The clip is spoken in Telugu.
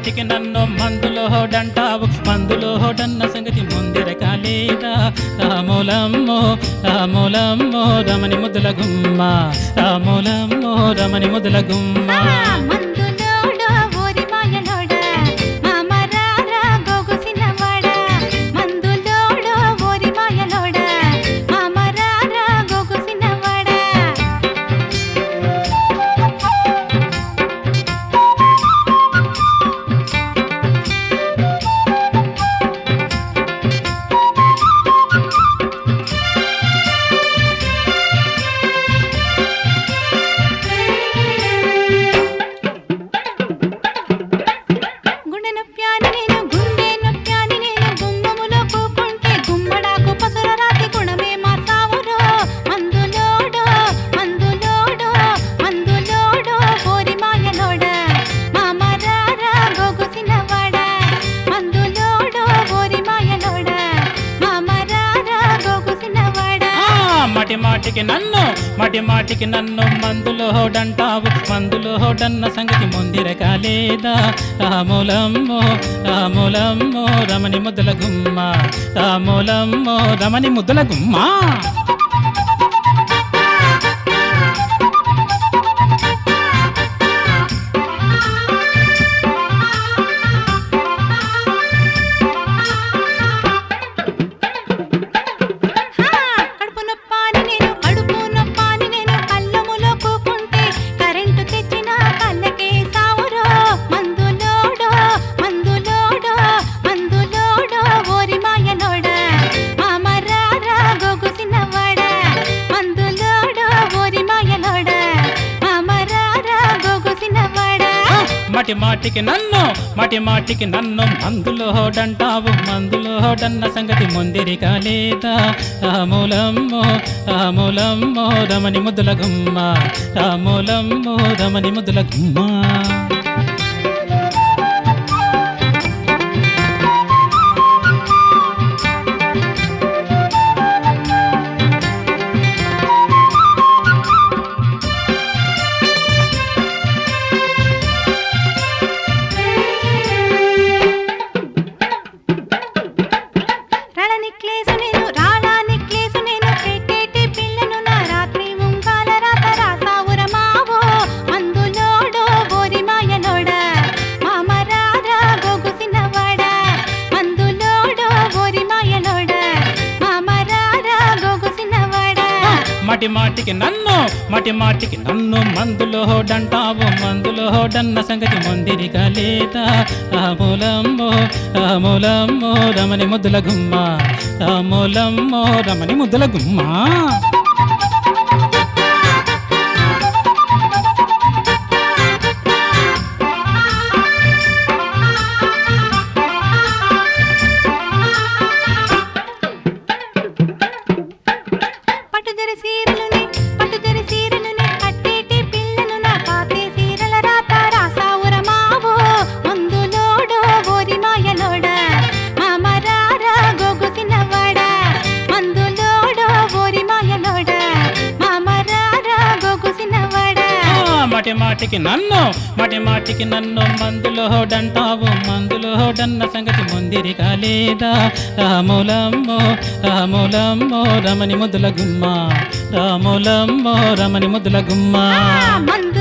మాటికి నన్ను మందులో హోడంటావు మందులో హోడన్న సంగతి ముందెరక లేదా రాములమ్మో రాములమ్మో రమణి ముద్దుల గుమ్మ రాములమ్మో రమణి ముద్దుల గుమ్మ మందులోడ ఓరి మాయలోడ మామరారా గోగుసినవాడ మందులోడ ఓరి మాయలోడ మామరారా గోగుసినవాడ గుండె నొప్పాని నేను గుండె నొప్పాని నేను గుమ్మములో కూకుంటే గుమ్మడాకు పసుర రాతి గుణమే మార్చావురో మందులోడో మందులోడో మందులోడో ఓరి మాయలోడ మామరారా గోగుసినవాడ మందులోడో ఓరి మాయలోడ మామరారా గోగుసినవాడ ఆ, మాటి మాటికి నన్ను మాటి మాటికి నన్ను మందులో హోడంటావు మందులో హోడన్న సంగతి ముందిరక లేదా రాములమ్మో రాములమ్మో రమణి ముద్దుల గుమ్మ రాములమ్మో రమణి ముద్దుల గుమ్మ హా, కడుపు నొప్పాని నేను కడుపు నొప్పాని నేను కళ్ళములో కూకుంటే కరెంటు తెచ్చిన కళ్ళకే సావురో మందులోడో మందులోడో మందులోడో ఓరి మాయలోడ మామరారా గోగుసినవాడ మందులోడో ఓరి మాయలోడ మామరారా గోగుసినవాడ మాటి మాటికి నన్ను మాటి మాటికి నన్ను మందులో హోడంటావు మందులో హోడన్న సంగతి ముందిరిక లేదా రాములమ్మో రాములమ్మో రమణి ముద్దుల గుమ్మ రాములమ్మో రమణి ముద్దుల గుమ్మ రణ నెక్లేసు నేను రాళా నెక్లేసు నేను పెట్టేటి పిల్లను నా రాత్రి ఉంగాల రాత రాసావుర మావో మందులోడో బోరి మాయలోడ మామరారా గోగుసినవాడ మందులోడో బోరి మాయలోడ మామరారా గోగుసినవాడ మాటి మాటికి నన్ను మాటి మాటికి నన్ను మందులో హోడంటావు మందులో హోడన్న సంగతి ముందిరిక లేదా రాములమ్మో రాములమ్మో రమణి ముద్దుల గుమ్మ రాములమ్మో రమణి ముద్దుల గుమ్మ పట్టుదరి సీరలుని పట్టుదరి సీరలుని కట్టేటి పిల్లను నా పాతే సీరల రాత రాసావుర మావో మందులోడో ఓరి మాయలోడ మామరారా గోగుసినవాడ మందులోడో ఓరి మాయలోడ మామరారా గోగుసినవాడ ఆ, మాటి మాటికి నన్ను మాటి మాటికి నన్ను మందులో హోడంటావు మందులో హోడన్న సంగతి ముందిరిక లేదా రాములమ్మో రాములమ్మో రమణి ముద్దుల గుమ్మ రాములమ్మో రమణి ముద్దుల గుమ్మ మందు